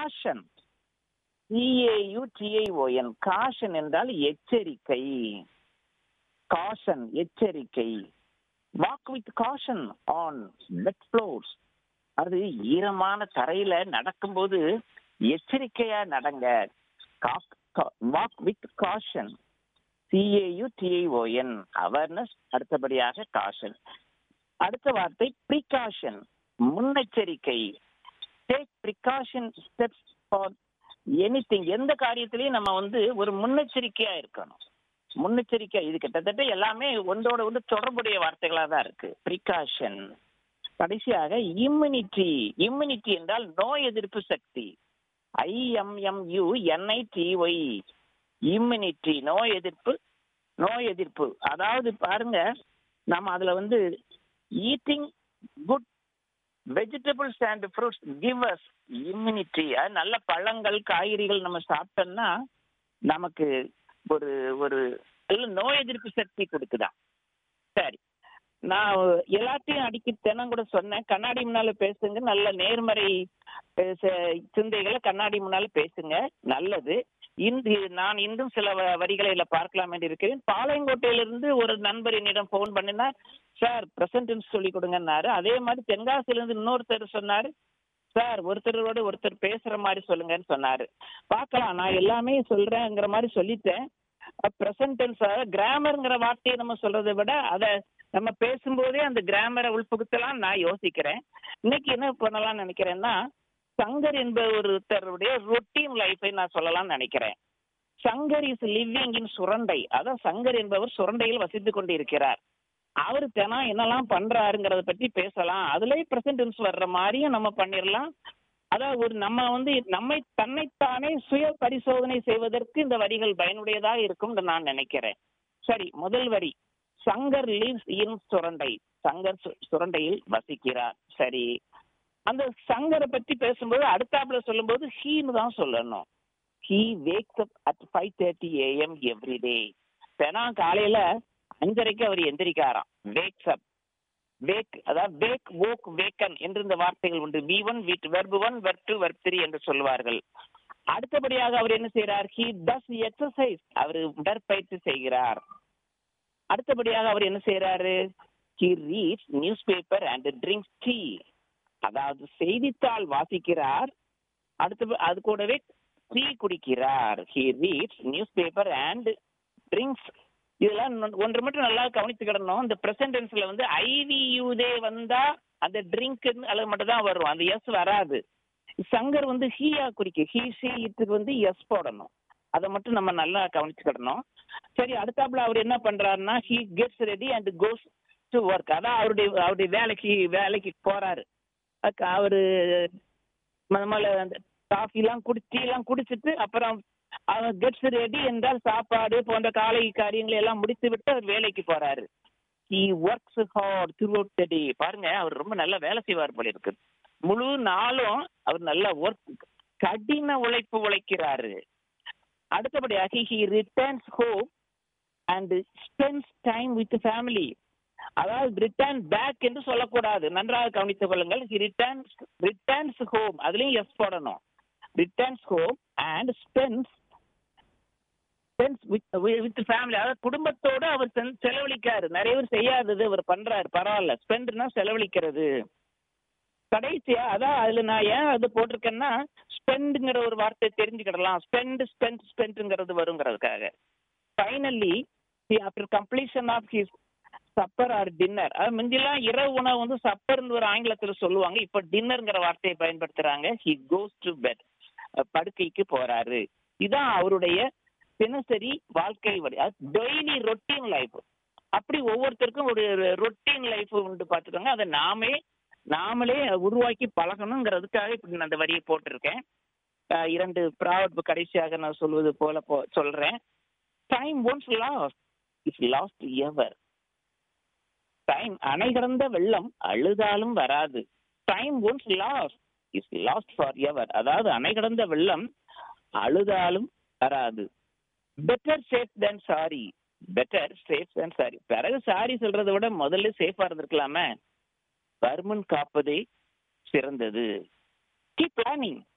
caution C A U டிஐஓஎன் caution என்றால் எச்சரிக்கை caution எச்சரிக்கை walk with caution on wet floors அது ஈரமான தரையில நடக்கும்போது எச்சரிக்கையா நடங்க walk with caution C A U T I O N awareness அடுத்தபடியாக காஷன் அடுத்த வார்த்தை ப்ரிகாஷன் முன்னெச்சரிக்கை take precaution steps for anything எந்த காரியத்திலையும் நம்ம வந்து ஒரு முன்னெச்சரிக்கையா இருக்கணும் முன்னெச்சரிக்கை இது கிட்டத்தட்ட எல்லாமே ஒன்றோட ஒன்று தொடர்புடைய வார்த்தைகளா தான் இருக்கு ப்ரிகாஷன் கடைசியாக இம்யூனிட்டி இம்யூனிட்டி என்றால் நோய் எதிர்ப்பு சக்தி ஐஎம்எம்யூ என்ஐடிஒய் இம்யூனிட்டி நோய் எதிர்ப்பு நோய் எதிர்ப்பு அதாவது பாருங்க நம்ம அதுல வந்து eating good vegetables and fruits give us immunity அது நல்ல பழங்கள் காய்கறிகள் நம்ம சாப்பிட்டோம்னா நமக்கு ஒரு ஒரு நல்ல நோய் எதிர்ப்பு சக்தி கொடுக்குதான் சரி நான் எல்லாத்தையும் அடிக்கி தினம் கூட சொன்னேன் கண்ணாடி முன்னால பேசுங்க நல்ல நேர்மறை அஹ், ச- சிந்தைகளை கண்ணாடி முன்னால பேசுங்க நல்லது இன்று நான் இன்றும் சில வ- வரிகளை இதுல பார்க்கலாம் என்று இருக்கிறேன் பாளையங்கோட்டையிலிருந்து ஒரு நண்பர் என்னிடம் ஃபோன் பண்ணினார் சார் பிரசன்டென்ஸ் சொல்லி கொடுங்கன்னாரு அதே மாதிரி தென்காசியிலிருந்து இன்னொருத்தர் சொன்னாரு சார் ஒருத்தரோட ஒருத்தர் பேசுற மாதிரி சொல்லுங்கன்னு சொன்னாரு பார்க்கலாம் நான் எல்லாமே சொல்றேங்கிற மாதிரி சொல்லிட்டேன் ப்ரெசன்டென்ஸ் கிராமர்ங்கிற வார்த்தையை நம்ம சொல்றதை விட அதை நம்ம பேசும்போதே அந்த கிராமரை உள்புகுத்தலாம் நான் யோசிக்கிறேன் இன்னைக்கு என்ன பண்ணலாம்னு நினைக்கிறேன்னா சங்கர் என்ப ஒருத்தருடைய ரொட்டீன் லைஃபை நான் சொல்லலாம்னு நினைக்கிறேன் Shankar is living in Surandai அதான் சங்கர் என்பவர் சுரண்டையில் வசித்துக் கொண்டிருக்கிறார் அவர் தினம் என்னெல்லாம் பண்றாருங்கிறத பத்தி பேசலாம் அதுலயே பிரசன்டென்ஸ் வர்ற மாதிரியும் நம்ம பண்ணிடலாம் அதாவது ஒரு நம்ம வந்து நம்மை தன்னைத்தானே சுய பரிசோதனை செய்வதற்கு இந்த வரிகள் பயனுடையதா இருக்கும் நான் நினைக்கிறேன் சரி முதல் வரி சங்கர் லீவ்ஸ் இன் சுரண்டை சங்கர் சு- சுரண்டையில் வசிக்கிறார் சரி அந்த சங்கரை பத்தி பேசும்போது அடுத்தாப்புல சொல்லும்போது ஹீன்னு தான் சொல்லணும் he wakes up at five thirty AM every day தினம் காலையில அஞ்சரைக்கு அவர் எந்திரிக்காராம் வேக்ஸ் அப் வேக் அதாவது வேக் வோக் வேக்கன் என்று இந்த வார்த்தைகள் உண்டு V one with verb one verb two verb three என்று சொல்வார்கள் அடுத்தபடியாக அவர் என்ன செய்கிறார் ஹி டஸ் எக்ஸசைஸ் அவர் உடற்பயிற்சி செய்கிறார் அடுத்தபடியாக அவர் என்ன செய்யறாரு he reads newspaper and drinks tea அதாவது செய்தித்தாள் வாசிக்கிறார் அடுத்து அது கூடவே டீ குடிக்கிறார் he reads newspaper and drinks இதெல்லாம் இன்னொன்று- ஒன்று மட்டும் நல்லா கவனித்துக்கிடணும் இந்த பிரசன்டென்ஸ்ல வந்து ஐவியூதே வந்தா அந்த ட்ரிங்க் அல்லது மட்டும் தான் வரும் அந்த எஸ் வராது சங்கர் வந்து ஹீயா குடிக்க ஹீ ஷீ இதுக்கு வந்து எஸ் போடணும் அதை மட்டும் நம்ம நல்லா கவனிச்சுக்கிடணும் சரி அடுத்தாப்புல அவர் என்ன பண்றாருன்னா he gets ready and goes to work அதான் அவருடைய அவருடைய வேலைக்கு வேலைக்கு போறாரு அதுக்கு அவரு முதல்ல அந்த காஃபி எல்லாம் குடி டீ எல்லாம் குடிச்சிட்டு அப்புறம் அவன் கெட்ஸ் ரெடி என்றால் சாப்பாடு போன்ற காலை காரியங்களை எல்லாம் முடித்து விட்டு அவர் வேலைக்கு போறாரு he works hard throughout the day பாருங்க அவர் ரொம்ப நல்லா வேலை செய்வார் போல இருக்கு முழு நாளும் அவர் நல்லா ஒர்க் கடின உழைப்பு உழைக்கிறாரு அடுத்தபடியாக he returns home and spends time with family அதாவது ரிட்டர்ன் பேக் என்று சொல்லக்கூடாது நன்றாக கவனித்துக் கொள்ளுங்கள் ஹி ரிட்டர்ன்ஸ் ரிட்டர்ன்ஸ் ஹோம் அதுலயும் எஸ் போடணும் returns home and spends spends with family அதாவது குடும்பத்தோடு அவர் சென்- செலவழிக்காரு நிறைய பேர் செய்யாதது அவர் பண்றாரு பரவாயில்ல ஸ்பெண்ட்னா செலவழிக்கிறது கடைசியா அதான் அதுல நான் ஏன் அது போட்டிருக்கேன்னா ஸ்பெண்டுங்கிற ஒரு வார்த்தை தெரிஞ்சுக்கிடலாம் ஸ்பெண்ட் ஸ்பெண்ட் ஸ்பெண்ட்ங்கிறது வருங்கிறதுக்காக finally after completion of his supper or dinner அது முந்திலாம் இரவு உணவு வந்து சப்பர்னு ஒரு ஆங்கிலத்துல சொல்லுவாங்க இப்ப டின்னர்ங்கிற வார்த்தையை பயன்படுத்துறாங்க ஹி கோஸ் டு பெட் படுக்கைக்கு போறாரு இதான் அவருடைய தினசரி வாழ்க்கை வழி டெய்லி ரொட்டீன் லைஃப் அப்படி ஒவ்வொருத்தருக்கும் ஒரு ரொட்டீன் லைஃப் உண்டு பார்த்துக்கோங்க அதை நாமே நாமளே உருவாக்கி பழகணுங்கிறதுக்காக இப்படி நான் அந்த வரியை போட்டிருக்கேன் அஹ் இரண்டு ப்ராவர்பு கடைசியாக நான் சொல்வது போல போ சொல்றேன் time once lost is lost ever time அணை கடந்த வெள்ளம் அழுதாலும் வராது time once lost is lost for ever அதாவது அணை கடந்த வெள்ளம் அழுதாலும் வராது better safe than sorry better safe than sorry பிறகு சாரி சொல்றதை விட முதல்ல சேஃபா இருந்திருக்கலாமே வருமுன் காப்பதே சிறந்தது கீப் பிளானிங்